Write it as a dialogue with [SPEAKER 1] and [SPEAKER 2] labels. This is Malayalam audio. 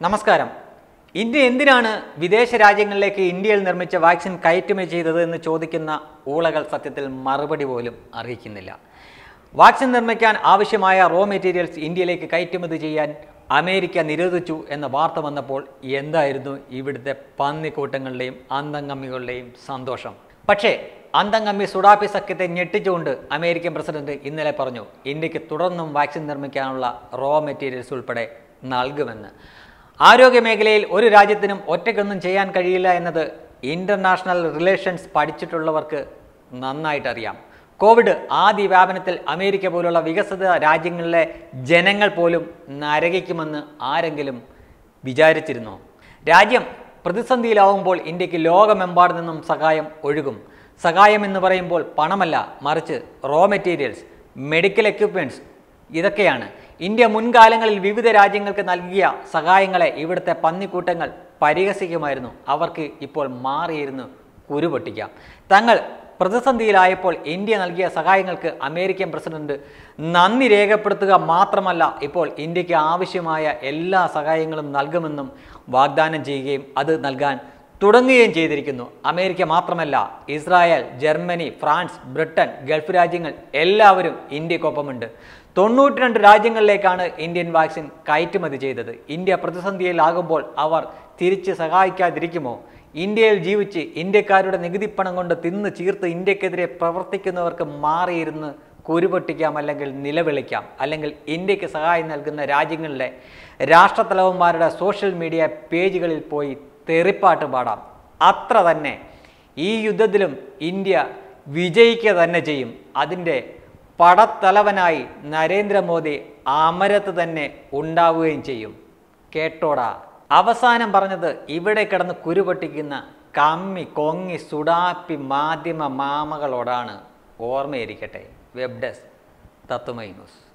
[SPEAKER 1] നമസ്കാരം ഇന്ത്യ എന്തിനാണ് വിദേശ രാജ്യങ്ങളിലേക്ക് ഇന്ത്യയിൽ നിർമ്മിച്ച വാക്സിൻ കയറ്റുമതി ചെയ്തത് എന്ന് ചോദിക്കുന്ന ഊളകൾ സത്യത്തിൽ മറുപടി പോലും അറിയിക്കുന്നില്ല വാക്സിൻ നിർമ്മിക്കാൻ ആവശ്യമായ റോ മെറ്റീരിയൽസ് ഇന്ത്യയിലേക്ക് കയറ്റുമതി ചെയ്യാൻ അമേരിക്ക നിരോധിച്ചു എന്ന വാർത്ത വന്നപ്പോൾ എന്തായിരുന്നു ഇവിടുത്തെ പന്നിക്കൂട്ടങ്ങളുടെയും അന്തംഗമ്മികളുടെയും സന്തോഷം പക്ഷേ അന്തംഗമ്മി സുഡാപ്പി സഖ്യത്തെ ഞെട്ടിച്ചുകൊണ്ട് അമേരിക്കൻ പ്രസിഡന്റ് ഇന്നലെ പറഞ്ഞു ഇന്ത്യക്ക് തുടർന്നും വാക്സിൻ നിർമ്മിക്കാനുള്ള റോ മെറ്റീരിയൽസ് ഉൾപ്പെടെ നൽകുമെന്ന് ആരോഗ്യ മേഖലയിൽ ഒരു രാജ്യത്തിനും ഒറ്റയ്ക്കൊന്നും ചെയ്യാൻ കഴിയില്ല എന്നത് ഇന്റർനാഷണൽ റിലേഷൻസ് പഠിച്ചിട്ടുള്ളവർക്ക് നന്നായിട്ടറിയാം കോവിഡ് ആദ്യ വ്യാപനത്തിൽ അമേരിക്ക പോലുള്ള വികസിത രാജ്യങ്ങളിലെ ജനങ്ങൾ പോലും നരകിക്കുമെന്ന് ആരെങ്കിലും വിചാരിച്ചിരുന്നോ രാജ്യം പ്രതിസന്ധിയിലാവുമ്പോൾ ഇന്ത്യക്ക് ലോകമെമ്പാട് നിന്നും സഹായം ഒഴുകും സഹായം എന്ന് പറയുമ്പോൾ പണമല്ല മറിച്ച് റോ മെറ്റീരിയൽസ് മെഡിക്കൽ എക്യുപ്മെൻറ്റ്സ് ഇതൊക്കെയാണ് ഇന്ത്യ മുൻകാലങ്ങളിൽ വിവിധ രാജ്യങ്ങൾക്ക് നൽകിയ സഹായങ്ങളെ ഇവിടുത്തെ പന്നിക്കൂട്ടങ്ങൾ പരിഹസിക്കുമായിരുന്നു അവർക്ക് ഇപ്പോൾ മാറിയിരുന്ന് കുരുപൊട്ടിക്കാം തങ്ങൾ പ്രതിസന്ധിയിലായപ്പോൾ ഇന്ത്യ നൽകിയ സഹായങ്ങൾക്ക് അമേരിക്കൻ പ്രസിഡന്റ് നന്ദി രേഖപ്പെടുത്തുക മാത്രമല്ല ഇപ്പോൾ ഇന്ത്യക്ക് ആവശ്യമായ എല്ലാ സഹായങ്ങളും നൽകുമെന്നും വാഗ്ദാനം ചെയ്യുകയും അത് നൽകാൻ തുടങ്ങുകയും ചെയ്തിരിക്കുന്നു അമേരിക്ക മാത്രമല്ല Israel Germany France Britain Gulf രാജ്യങ്ങൾ എല്ലാവരും ഇന്ത്യക്കൊപ്പമുണ്ട് തൊണ്ണൂറ്റി രണ്ട് രാജ്യങ്ങളിലേക്കാണ് ഇന്ത്യൻ വാക്സിൻ കയറ്റുമതി ചെയ്തത് ഇന്ത്യ പ്രതിസന്ധിയിലാകുമ്പോൾ അവർ തിരിച്ച് സഹായിക്കാതിരിക്കുമോ ഇന്ത്യയിൽ ജീവിച്ച് ഇന്ത്യക്കാരുടെ നികുതിപ്പണം കൊണ്ട് തിന്ന് ചീർത്ത് ഇന്ത്യക്കെതിരെ പ്രവർത്തിക്കുന്നവർക്ക് മാറിയിരുന്ന് കുരുപൊട്ടിക്കാം അല്ലെങ്കിൽ നിലവിളിക്കാം അല്ലെങ്കിൽ ഇന്ത്യക്ക് സഹായം നൽകുന്ന രാജ്യങ്ങളിലെ രാഷ്ട്രത്തലവന്മാരുടെ സോഷ്യൽ മീഡിയ പേജുകളിൽ പോയി തെറിപ്പാട്ട് പാടാം അത്ര തന്നെ ഈ യുദ്ധത്തിലും ഇന്ത്യ വിജയിക്കുക തന്നെ ചെയ്യും അതിൻ്റെ പടത്തലവനായി നരേന്ദ്രമോദി അമരത്ത് തന്നെ ഉണ്ടാവുകയും ചെയ്യും കേട്ടോടാ അവസാനം പറഞ്ഞത് ഇവിടെ കിടന്ന് കുരുപൊട്ടിക്കുന്ന കമ്മി കൊങ്ങി സുഡാപ്പി മാധ്യമ മാമകളോടാണ് ഓർമ്മയിരിക്കട്ടെ വെബ് ഡെസ്ക് തത്വമൈ ന്യൂസ്